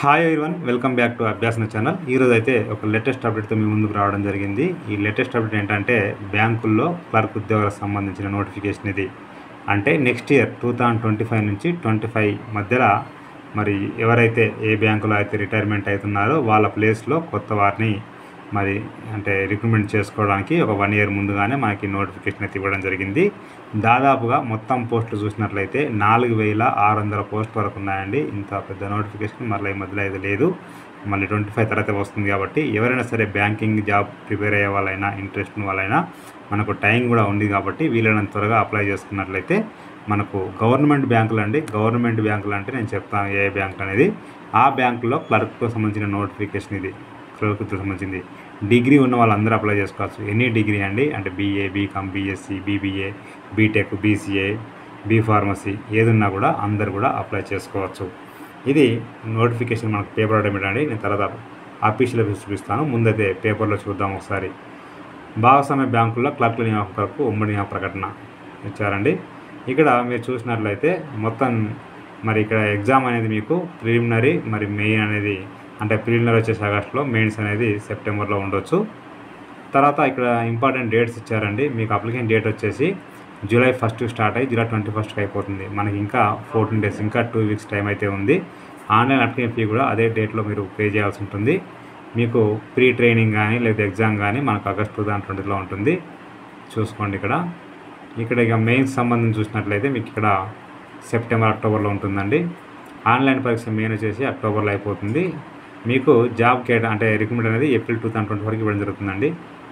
hi everyone welcome back to Abhyasana channel ఈరోజు అయితే ఒక లేటెస్ట్ అప్డేట్తో మీ ముందుకు రావడం జరిగింది ఈ లేటెస్ట్ అప్డేట్ ఏంటంటే బ్యాంకుల్లో క్లర్క్ ఉద్యోగాలకు సంబంధించిన నోటిఫికేషన్ ఇది అంటే next year two thousand twenty five నుంచి ట్వంటీ ఫైవ్ మధ్యలో మరి ఎవరైతే ఏ బ్యాంకులో అయితే రిటైర్మెంట్ అవుతున్నారో వాళ్ళ ప్లేస్లో కొత్త వారిని మరి అంటే రిక్రూట్మెంట్ చేసుకోవడానికి ఒక వన్ ఇయర్ ముందుగానే మనకి నోటిఫికేషన్ అయితే ఇవ్వడం జరిగింది దాదాపుగా మొత్తం పోస్టులు చూసినట్లయితే నాలుగు వేల ఆరు వందల పోస్ట్ వరకు ఉన్నాయండి ఇంత పెద్ద నోటిఫికేషన్ మళ్ళీ ఈ మధ్యలో అయితే లేదు మళ్ళీ ట్వంటీ ఫైవ్ తర్వాత వస్తుంది కాబట్టి ఎవరైనా సరే బ్యాంకింగ్ జాబ్ ప్రిపేర్ అయ్యే వాళ్ళైనా ఇంట్రెస్ట్ ఉన్న వాళ్ళైనా మనకు టైం కూడా ఉంది కాబట్టి వీలైనంత త్వరగా అప్లై చేసుకున్నట్లయితే మనకు గవర్నమెంట్ బ్యాంకులు అండి గవర్నమెంట్ బ్యాంకులు అంటే నేను చెప్తాను ఏ బ్యాంక్ అనేది ఆ బ్యాంకులో క్లర్క్కు సంబంధించిన నోటిఫికేషన్ ఇది క్లర్క్కు సంబంధించింది డిగ్రీ ఉన్న వాళ్ళందరూ అప్లై చేసుకోవచ్చు ఎనీ డిగ్రీ అండి అంటే BA BCom BSc BBA BTech BCA B pharmacy ఏదున్నా కూడా అందరు కూడా అప్లై చేసుకోవచ్చు ఇది నోటిఫికేషన్ మనకు పేపర్ ఆటోమేట్ అండి నేను తర్వాత ఆఫీషియల్ చూపిస్తాను ముందైతే పేపర్లో చూద్దాం ఒకసారి భాగస్వామ్య బ్యాంకుల్లో క్లర్క్ల నియామకం కొరకు ఉమ్మడి నియామక ప్రకటన ఇచ్చారండి ఇక్కడ మీరు చూసినట్లయితే మొత్తం మరి ఇక్కడ ఎగ్జామ్ అనేది మీకు ప్రిలిమినరీ మరి మెయిన్ అనేది అంటే ప్రిలిమినరీ వచ్చేసి ఆగస్టులో మెయిన్స్ అనేది సెప్టెంబర్లో ఉండొచ్చు తర్వాత ఇక్కడ ఇంపార్టెంట్ డేట్స్ ఇచ్చారండి మీకు అప్లికేషన్ డేట్ వచ్చేసి జూలై ఫస్ట్ స్టార్ట్ అయ్యి జూలై ట్వంటీ ఫస్ట్కి అయిపోతుంది మనకి ఇంకా ఫోర్టీన్ డేస్ ఇంకా టూ వీక్స్ టైం అయితే ఉంది ఆన్లైన్ అప్లికేషన్ ఫీ కూడా అదే డేట్లో మీరు పే చేయాల్సి ఉంటుంది మీకు ప్రీ ట్రైనింగ్ కానీ లేదా ఎగ్జామ్ కానీ మనకు ఆగస్ట్ టూ థౌసండ్ ట్వంటీలో ఉంటుంది చూసుకోండి ఇక్కడ ఇక్కడ ఇక మెయిన్స్ సంబంధించి చూసినట్లయితే మీకు ఇక్కడ సెప్టెంబర్ అక్టోబర్లో ఉంటుందండి ఆన్లైన్ పరీక్ష మెయిన్ వచ్చేసి అక్టోబర్లో అయిపోతుంది మీకు జాబ్ కేట అంటే రిక్రూట్మెంట్ అనేది ఏప్రిల్ టూ థౌసండ్ ట్వంటీ వరకు ఇవ్వడం జరుగుతుందండి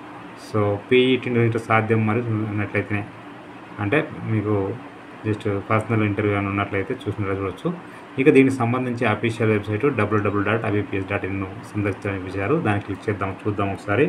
సో పీఈటీ ఇంటర్వ్యూ సాధ్యం మరి ఉన్నట్లయితేనే అంటే మీకు జస్ట్ పర్సనల్ ఇంటర్వ్యూ అని ఉన్నట్లయితే చూసినట్లు చూడొచ్చు ఇక దీనికి సంబంధించి అఫీషియల్ వెబ్సైట్ డబ్ల్యూడబ్ల్యూ డాట్ ఐబీపీఎస్ డాట్ ఇన్ సందర్శించడానికి ఇచ్చారు దాన్ని క్లిక్ చేద్దాం చూద్దాం ఒకసారి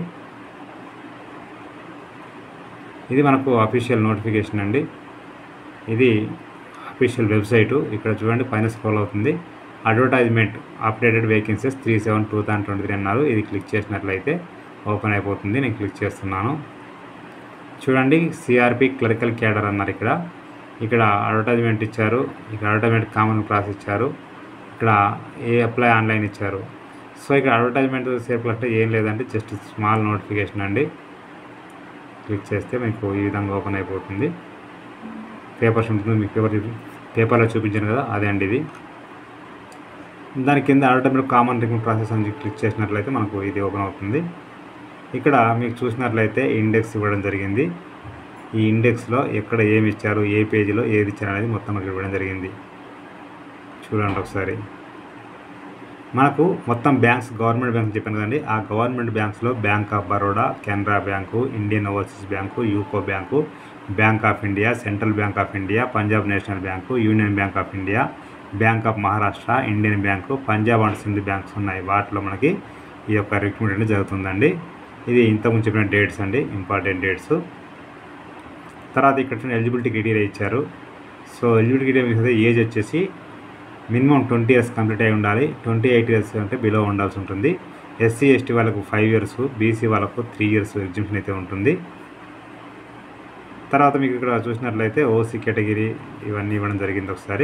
ఇది మనకు అఫీషియల్ నోటిఫికేషన్ అండి ఇది అఫీషియల్ వెబ్సైటు ఇక్కడ చూడండి పైన స్క్రోల్ అవుతుంది advertisement updated vacancies three seven two thousand twenty three అన్నారు ఇది క్లిక్ చేసినట్లయితే ఓపెన్ అయిపోతుంది నేను క్లిక్ చేస్తున్నాను చూడండి సిఆర్పి క్లరికల్ క్యాడర్ అన్నారు ఇక్కడ ఇక్కడ అడ్వర్టైజ్మెంట్ ఇచ్చారు ఇక్కడ అడ్వర్టైజ్మెంట్ కామన్ క్లాస్ ఇచ్చారు ఇక్కడ ఏ అప్లై ఆన్లైన్ ఇచ్చారు సో ఇక్కడ అడ్వర్టైజ్మెంట్ సేఫ్ అంటే ఏం లేదంటే జస్ట్ స్మాల్ నోటిఫికేషన్ అండి క్లిక్ చేస్తే మీకు ఈ విధంగా ఓపెన్ అయిపోతుంది పేపర్స్ ఉంటుంది మీకు పేపర్ చూపి పేపర్లో చూపించాను కదా అదే అండి ఇది దాని కింద అడ్వర్టైజ్మెంట్ కామన్ రిక్రూట్ ప్రాసెస్ అని క్లిక్ చేసినట్లయితే మనకు ఇది ఓపెన్ అవుతుంది ఇక్కడ మీకు చూసినట్లయితే ఇండెక్స్ ఇవ్వడం జరిగింది ఈ ఇండెక్స్లో ఎక్కడ ఏమి ఇచ్చారు ఏ పేజీలో ఏది ఇచ్చారు అనేది మొత్తం మనకి ఇవ్వడం జరిగింది చూడండి ఒకసారి మనకు మొత్తం బ్యాంక్స్ గవర్నమెంట్ బ్యాంక్స్ చెప్పాను కదండి ఆ గవర్నమెంట్ బ్యాంక్స్లో bank of Baroda Canara bank Indian Overseas bank UCO bank bank of India central bank of India Punjab National bank Union bank of India bank of Maharashtra Indian bank Punjab and Sind banks ఉన్నాయి వాటిలో మనకి ఈ యొక్క recruitment అనేది జరుగుతుందండి ఇది ఇంతకుముందు చెప్పిన డేట్స్ అండి ఇంపార్టెంట్ డేట్స్ తర్వాత ఇక్కడ ఎలిజిబిలిటీ క్రైటీరియా ఇచ్చారు సో ఎలిజిబిలిటీ క్రైటీరియా ఏజ్ వచ్చేసి మినిమం ట్వంటీ ఇయర్స్ కంప్లీట్ అయి ఉండాలి ట్వంటీ ఎయిట్ ఇయర్స్ అంటే బిలో ఉండాల్సి ఉంటుంది ఎస్సీ ఎస్టీ వాళ్ళకు ఫైవ్ ఇయర్స్ బీసీ వాళ్ళకు త్రీ ఇయర్స్ ఎగ్జిబిషన్ అయితే ఉంటుంది తర్వాత మీకు ఇక్కడ చూసినట్లయితే ఓసీ కేటగిరీ ఇవన్నీ ఇవ్వడం జరిగింది ఒకసారి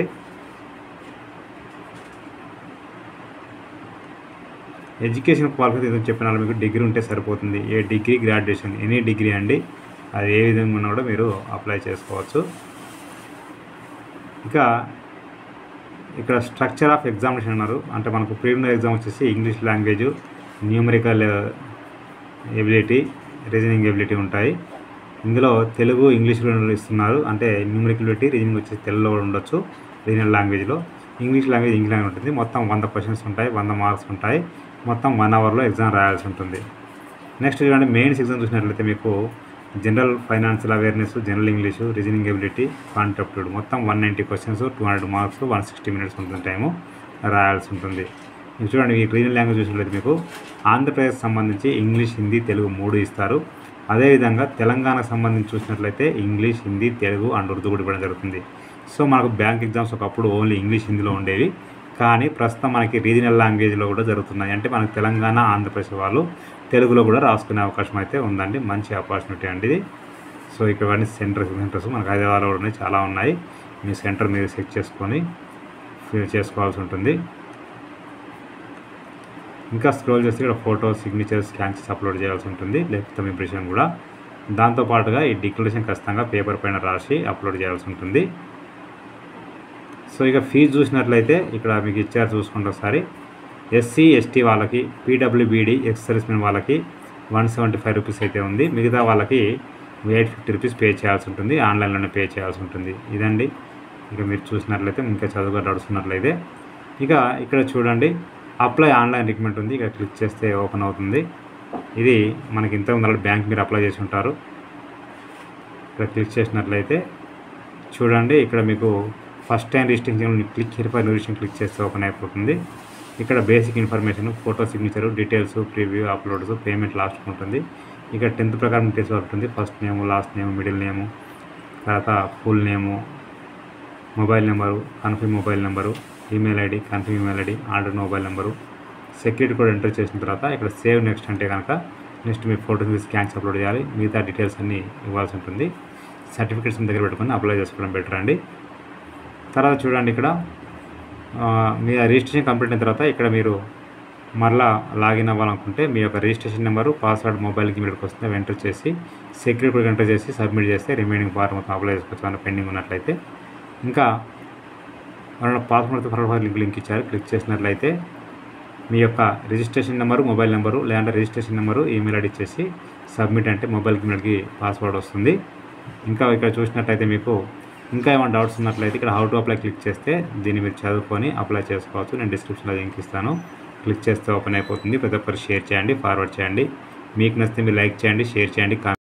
ఎడ్యుకేషన్ క్వాలిఫికేషన్ ఏదో చెప్పిన వాళ్ళు మీకు డిగ్రీ ఉంటే సరిపోతుంది ఏ డిగ్రీ గ్రాడ్యుయేషన్ ఎనీ డిగ్రీ అండి అది ఏ విధంగా ఉన్నా కూడా మీరు అప్లై చేసుకోవచ్చు ఇక ఇక్కడ స్ట్రక్చర్ ఆఫ్ ఎగ్జామినేషన్ అన్నారు అంటే మనకు ప్రిలిమినరీ ఎగ్జామ్ వచ్చేసి English language numerical ability reasoning ability ఉంటాయి ఇందులో తెలుగు ఇంగ్లీష్లో ఇస్తున్నారు అంటే న్యూమరికల్ ఎబిలిటీ రీజనింగ్ వచ్చేసి తెలుగులో కూడా ఉండొచ్చు రీజనల్ లాంగ్వేజ్లో ఇంగ్లీష్ లాంగ్వేజ్ ఇంగ్లీష్ లాంగ్వేజ్ ఉంటుంది మొత్తం వంద క్వశ్చన్స్ ఉంటాయి వంద మార్క్స్ ఉంటాయి మొత్తం వన్ అవర్లో ఎగ్జామ్ రాయాల్సి ఉంటుంది నెక్స్ట్ చూడండి మెయిన్స్ ఎగ్జామ్ చూసినట్లయితే మీకు general financial awareness general English reasoning ability కాంటెప్టెడ్ మొత్తం one ninety questions two hundred marks one sixty minutes ఉంటుంది టైము రాయాల్సి ఉంటుంది మీకు చూడండి ఈ రీజనల్ లాంగ్వేజ్ చూసినట్లయితే మీకు ఆంధ్రప్రదేశ్ సంబంధించి ఇంగ్లీష్ హిందీ తెలుగు మూడు ఇస్తారు అదేవిధంగా తెలంగాణకు సంబంధించి చూసినట్లయితే ఇంగ్లీష్ హిందీ తెలుగు అండ్ ఉర్దూ కూడా ఇవ్వడం జరుగుతుంది సో మనకు బ్యాంక్ ఎగ్జామ్స్ ఒకప్పుడు ఓన్లీ ఇంగ్లీష్ హిందీలో ఉండేవి కానీ ప్రస్తుతం మనకి రీజనల్ లాంగ్వేజ్లో కూడా జరుగుతున్నాయి అంటే మనకి తెలంగాణ ఆంధ్రప్రదేశ్ వాళ్ళు తెలుగులో కూడా రాసుకునే అవకాశం అయితే ఉందండి మంచి ఆపర్చునిటీ అండి ఇది సో ఇక్కడ అన్ని సెంటర్స్ సెంటర్స్ మనకు హైదరాబాద్లో కూడా ఉన్నాయి చాలా ఉన్నాయి మీ సెంటర్ మీరు సెట్ చేసుకొని ఫిల్ చేసుకోవాల్సి ఉంటుంది ఇంకా స్క్రోల్ చేస్తే ఇక్కడ ఫోటో సిగ్నేచర్ స్కాన్ చేసి అప్లోడ్ చేయాల్సి ఉంటుంది లేకపోతే ఇంప్రెషన్ కూడా దాంతోపాటుగా ఈ డిక్లరేషన్ ఖచ్చితంగా పేపర్ పైన రాసి అప్లోడ్ చేయాల్సి ఉంటుంది సో ఇక ఫీజు చూసినట్లయితే ఇక్కడ మీకు ఇచ్చారు చూసుకుంటే ఒకసారి ఎస్సీ ఎస్టీ వాళ్ళకి పీడబ్ల్యూబీడీ ఎక్స్ సర్వీస్మెన్ వాళ్ళకి వన్ సెవెంటీ ఫైవ్ రూపీస్ అయితే ఉంది మిగతా వాళ్ళకి ఎయిట్ ఫిఫ్టీ రూపీస్ పే చేయాల్సి ఉంటుంది ఆన్లైన్లోనే పే చేయాల్సి ఉంటుంది ఇదండి ఇక మీరు చూసినట్లయితే ఇంకా చదువుగా నడుస్తున్నట్లయితే ఇక ఇక్కడ చూడండి అప్లై ఆన్లైన్ రికమెంట్ ఉంది ఇక క్లిక్ చేస్తే ఓపెన్ అవుతుంది ఇది మనకి ఇంతకుముందు ఆల్రెడీ బ్యాంక్ మీరు అప్లై చేసి ఉంటారు ఇక్కడ క్లిక్ చేసినట్లయితే చూడండి ఇక్కడ మీకు first time registration click here for registration click చేస్తే ఓపెన్ అయిపోతుంది ఇక్కడ basic information photo signature details preview uploads payment last ఉంటుంది ఇక్కడ టెన్త్ ప్రకారం డీటెయిల్స్ ఉంటుంది first name last name middle name తర్వాత full name mobile number confirm mobile number email ID confirm email ID order mobile number security code enter చేసిన తర్వాత ఇక్కడ save next అంటే కనుక నెక్స్ట్ మీ ఫోటోస్ స్కాన్స్ అప్లోడ్ చేయాలి మిగతా డీటెయిల్స్ అన్నీ ఇవ్వాల్సి ఉంటుంది సర్టిఫికేట్స్ మీ దగ్గర పెట్టుకొని అప్లై చేసుకోవడం బెటర్ అండి తర్వాత చూడండి ఇక్కడ ఆ, మీ రిజిస్ట్రేషన్ కంప్లీట్ అయిన తర్వాత ఇక్కడ మీరు మరలా లాగిన్ అవ్వాలనుకుంటే మీ యొక్క రిజిస్ట్రేషన్ నెంబరు పాస్వర్డ్ మొబైల్కి మీదకి వస్తుంది అవి ఎంటర్ చేసి సెక్యూరిటీ కోడ్ ఎంటర్ చేసి సబ్మిట్ చేస్తే రిమైనింగ్ ఫార్మ్ మొత్తం అప్లై చేసుకోవచ్చు ఏమైనా పెండింగ్ ఉన్నట్లయితే ఇంకా మన పాస్వర్డ్ ఫార్వర్డ్ లింక్ లింక్ ఇచ్చారు క్లిక్ చేసినట్లయితే మీ యొక్క రిజిస్ట్రేషన్ నెంబరు మొబైల్ నెంబరు లేదంటే రిజిస్ట్రేషన్ నెంబరు ఈమెయిల్ ఐడి ఇచ్చేసి సబ్మిట్ అంటే మొబైల్కి మీదకి పాస్వర్డ్ వస్తుంది ఇంకా ఇక్కడ చూసినట్లయితే మీకు ఇంకా ఏమైనా డౌట్స్ ఉన్నట్లయితే ఇక్కడ హౌ టు అప్లై క్లిక్ చేస్తే దీన్ని మీరు చదువుకొని అప్లై చేసుకోవచ్చు నేను డిస్క్రిప్షన్లో లింక్ ఇస్తాను క్లిక్ చేస్తే ఓపెన్ అయిపోతుంది ప్రతి ఒక్కరు షేర్ చేయండి ఫార్వర్డ్ చేయండి మీకు నచ్చితే మీరు లైక్ చేయండి షేర్ చేయండి కామెంట్